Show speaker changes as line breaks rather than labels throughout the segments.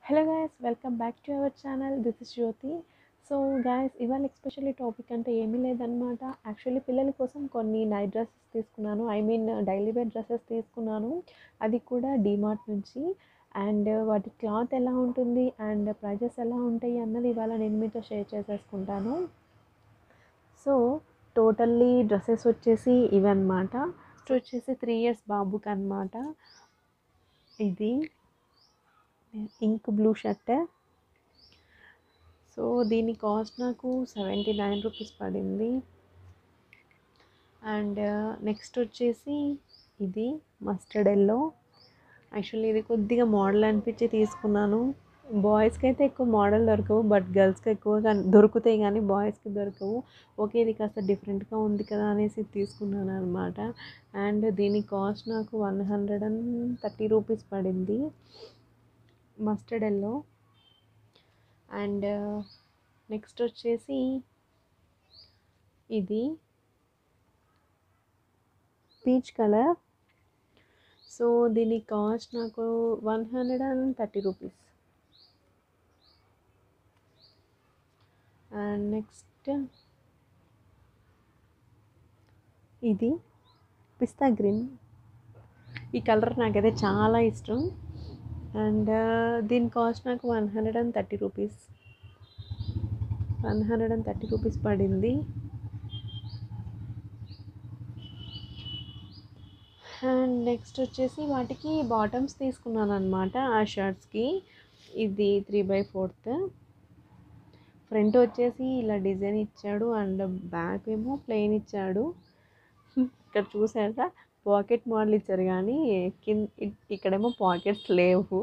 hello guys welcome back to our channel this is Jyothi so guys ఇవాళ especially topic అంటే ఏమీ లేదనమాట actually పిల్లల కోసం కొన్ని నైట్ డ్రెస్సెస్ తీసుకున్నాను I mean daily wear dresses తీసుకున్నాను అది కూడా డీమార్ట్ నుంచి అండ్ వాటి క్లాత్ ఎలా ఉంటుంది అండ్ ప్రైజెస్ ఎలా ఉంటాయి అన్నది ఇవాళ నేను మీతో షేర్ చేసేసుకుంటాను సో టోటల్లీ డ్రెస్సెస్ వచ్చేసి ఇవన్నమాట ఫస్ట్ వచ్చేసి త్రీ ఇయర్స్ బాబుకి అనమాట ఇది ఇంక్ బ్లూ షర్ట్ సో దీని కాస్ట్ నాకు సెవెంటీ నైన్ రూపీస్ పడింది అండ్ నెక్స్ట్ వచ్చేసి ఇది మస్టర్డ్ ఎల్లో యాక్చువల్లీ ఇది కొద్దిగా మోడల్ అనిపించి తీసుకున్నాను బాయ్స్కి అయితే ఎక్కువ మోడల్ దొరకవు బట్ గర్ల్స్కి ఎక్కువ కానీ దొరుకుతాయి కానీ బాయ్స్కి దొరకవు ఓకే ఇది కాస్త డిఫరెంట్గా ఉంది కదా అనేసి తీసుకున్నాను అనమాట అండ్ దీని కాస్ట్ నాకు one hundred and thirty rupees పడింది మస్టర్డ్ ఎల్లో అండ్ నెక్స్ట్ వచ్చేసి ఇది పీచ్ కలర్ సో దీని కాస్ట్ నాకు one hundred and thirty rupees and next ఇది పిస్తా గ్రీన్ ఈ కలర్ నాకైతే చాలా ఇష్టం అండ్ దీని కాస్ట్ నాకు one hundred and thirty rupees one hundred and thirty rupees పడింది అండ్ నెక్స్ట్ వచ్చేసి వాటికి బాటమ్స్ తీసుకున్నాను అనమాట ఆ షర్ట్స్కి ఇది త్రీ బై ఫోర్త్ ఫ్రంట్ వచ్చేసి ఇలా డిజైన్ ఇచ్చాడు అండ్ బ్యాక్ ఏమో ప్లెయిన్ ఇచ్చాడు ఇక్కడ చూసారా పాకెట్ మోడల్ ఇచ్చారు కానీ కింద ఇక్కడేమో పాకెట్స్ లేవు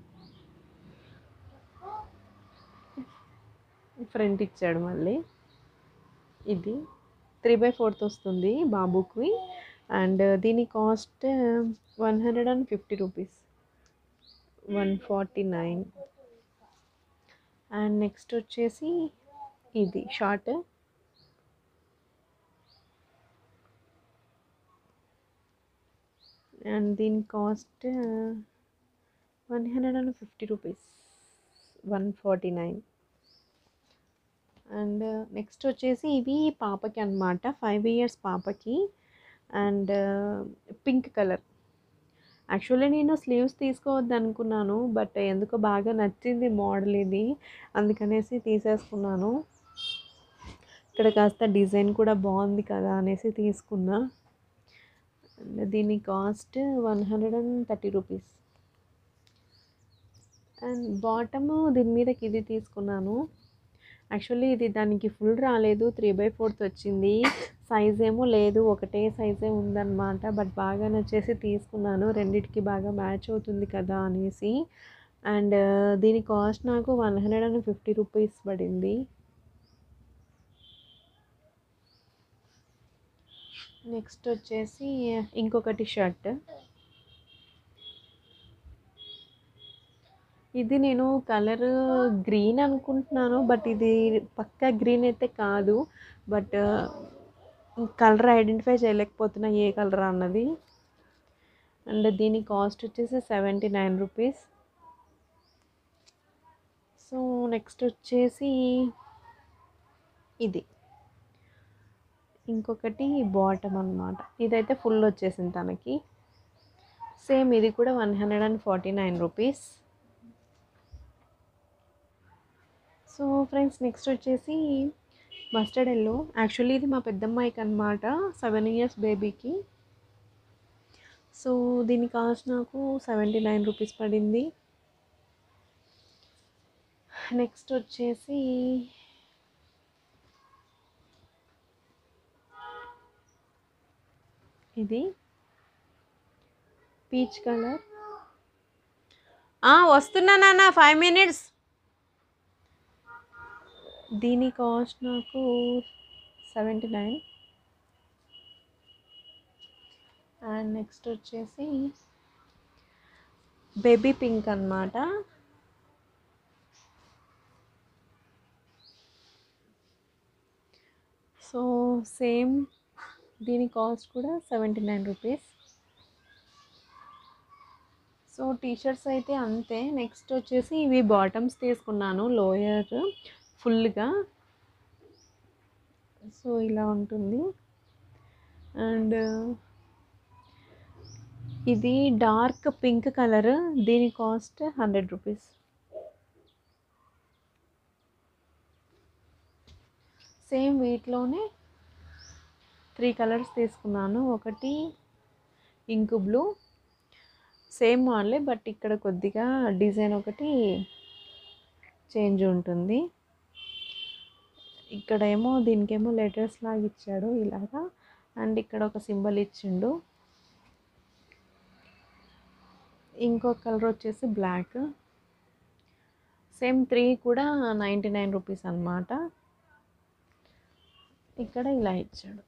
ఫ్రంట్ ఇచ్చాడు మళ్ళీ ఇది త్రీ బై ఫోర్త్ వస్తుంది బాబుకి అండ్ దీని cost one hundred and fifty rupees one forty nine and next వచ్చేసి ఇది షార్ట్ అండ్ దీని cost one hundred and fifty rupees one forty nine and next వచ్చేసి ఇవి పాపకి అనమాట ఫైవ్ ఇయర్స్ పాపకి అండ్ పింక్ కలర్ యాక్చువల్లీ నేను స్లీవ్స్ తీసుకోవద్దు అనుకున్నాను బట్ ఎందుకో బాగా నచ్చింది మోడల్ ఇది అందుకనేసి తీసేసుకున్నాను ఇక్కడ కాస్త డిజైన్ కూడా బాగుంది కదా అనేసి తీసుకున్నా అండ్ దీని cost one hundred and thirty rupees and bottom దీని మీదకి ఇది తీసుకున్నాను యాక్చువల్లీ ఇది దానికి ఫుల్ రాలేదు త్రీ బై ఫోర్త్ వచ్చింది సైజ్ ఏమో లేదు ఒకటే సైజే ఉందన్నమాట బట్ బాగా నచ్చేసి తీసుకున్నాను రెండిటికి బాగా మ్యాచ్ అవుతుంది కదా అనేసి అండ్ దీని కాస్ట్ నాకు one hundred and fifty rupees పడింది నెక్స్ట్ వచ్చేసి ఇంకొకటి షర్ట్ ఇది నేను కలర్ గ్రీన్ అనుకుంటున్నాను బట్ ఇది పక్కా గ్రీన్ అయితే కాదు బట్ కలర్ ఐడెంటిఫై చేయలేకపోతున్నా ఏ కలర్ అన్నది అండ్ దీని కాస్ట్ వచ్చేసి seventy nine rupees so next వచ్చేసి ఇది ఇంకొకటి బాటమ్ అనమాట ఇదైతే ఫుల్ వచ్చేసింది తనకి సేమ్ ఇది కూడా one hundred and forty nine rupees so friends next వచ్చేసి మస్టర్డ్ ఎల్లో యాక్చువల్లీ ఇది మా పెద్దమ్మాయికి అనమాట సెవెన్ ఇయర్స్ బేబీకి సో దీని కాస్ట్ నాకు సెవెంటీ నైన్ రూపీస్ పడింది నెక్స్ట్ వచ్చేసి ఇది పీచ్ కలర్ వస్తున్నా నాన్న ఫైవ్ మినిట్స్ దీని కాస్ట్ నాకు సెవెంటీ నైన్ అండ్ నెక్స్ట్ వచ్చేసి బేబీ పింక్ అనమాట సో సేమ్ దీని కాస్ట్ కూడా seventy nine rupees so T-shirts అయితే అంతే నెక్స్ట్ వచ్చేసి ఇవి బాటమ్స్ తీసుకున్నాను లోయర్ ఫుల్గా సో ఇలా ఉంటుంది అండ్ ఇది డార్క్ పింక్ కలర్ దీని కాస్ట్ హండ్రెడ్ రూపీస్ సేమ్ వీటిలోనే త్రీ కలర్స్ తీసుకున్నాను ఒకటి ఇంకు బ్లూ సేమ్ మోడలే బట్ ఇక్కడ కొద్దిగా డిజైన్ ఒకటి చేంజ్ ఉంటుంది ఇక్కడేమో దీనికేమో లెటర్స్ లాగా ఇచ్చాడు ఇలాగా అండ్ ఇక్కడ ఒక సింబల్ ఇచ్చిండు ఇంకో కలర్ వచ్చేసి బ్లాక్ సేమ్ త్రీ కూడా నైంటీ నైన్ రూపీస్ అనమాట ఇక్కడ ఇలా ఇచ్చాడు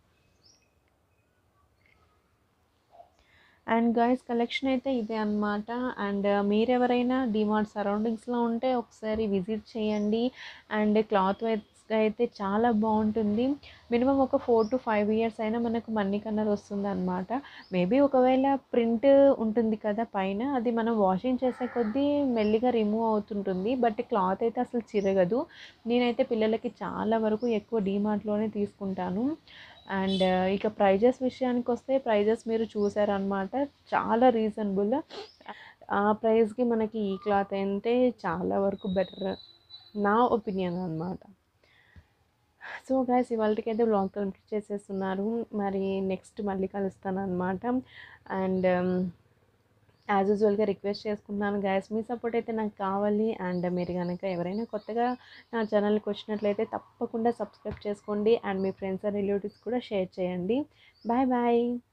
అండ్ గాయస్ కలెక్షన్ అయితే ఇదే అనమాట అండ్ మీరెవరైనా డిమార్ట్ సరౌండింగ్స్లో ఉంటే ఒకసారి విజిట్ చేయండి అండ్ క్లాత్ వైజ్గా అయితే చాలా బాగుంటుంది మినిమం ఒక ఫోర్ టు ఫైవ్ ఇయర్స్ అయినా మనకు మన్నీ కలర్ వస్తుంది అనమాట మేబీ ఒకవేళ ప్రింట్ ఉంటుంది కదా పైన అది మనం వాషింగ్ చేసే కొద్దీ మెల్లిగా రిమూవ్ అవుతుంటుంది బట్ క్లాత్ అయితే అసలు చిరగదు నేనైతే పిల్లలకి చాలా వరకు ఎక్కువ డిమార్ట్లోనే తీసుకుంటాను అండ్ ఇక ప్రైజెస్ విషయానికి వస్తే ప్రైజెస్ మీరు చూసారనమాట చాలా రీజనబుల్ ఆ ప్రైస్కి మనకి ఈ క్లాత్ అంటే చాలా వరకు బెటర్ నా ఒపీనియన్ అనమాట సో గైస్ ఇవాళకి అయితే బ్లాగ్ కంప్లీట్ చేసేస్తున్నారు మరి నెక్స్ట్ మళ్ళీ కలుస్తాను అనమాట అండ్ యాజ్ యూజువల్గా రిక్వెస్ట్ చేసుకుంటున్నాను గైస్ మీ సపోర్ట్ అయితే నాకు కావాలి అండ్ మీరు కనుక ఎవరైనా కొత్తగా నా ఛానల్కి వచ్చినట్లయితే తప్పకుండా సబ్స్క్రైబ్ చేసుకోండి అండ్ మీ ఫ్రెండ్స్ అండ్ రిలేటివ్స్ కూడా షేర్ చేయండి బాయ్ బాయ్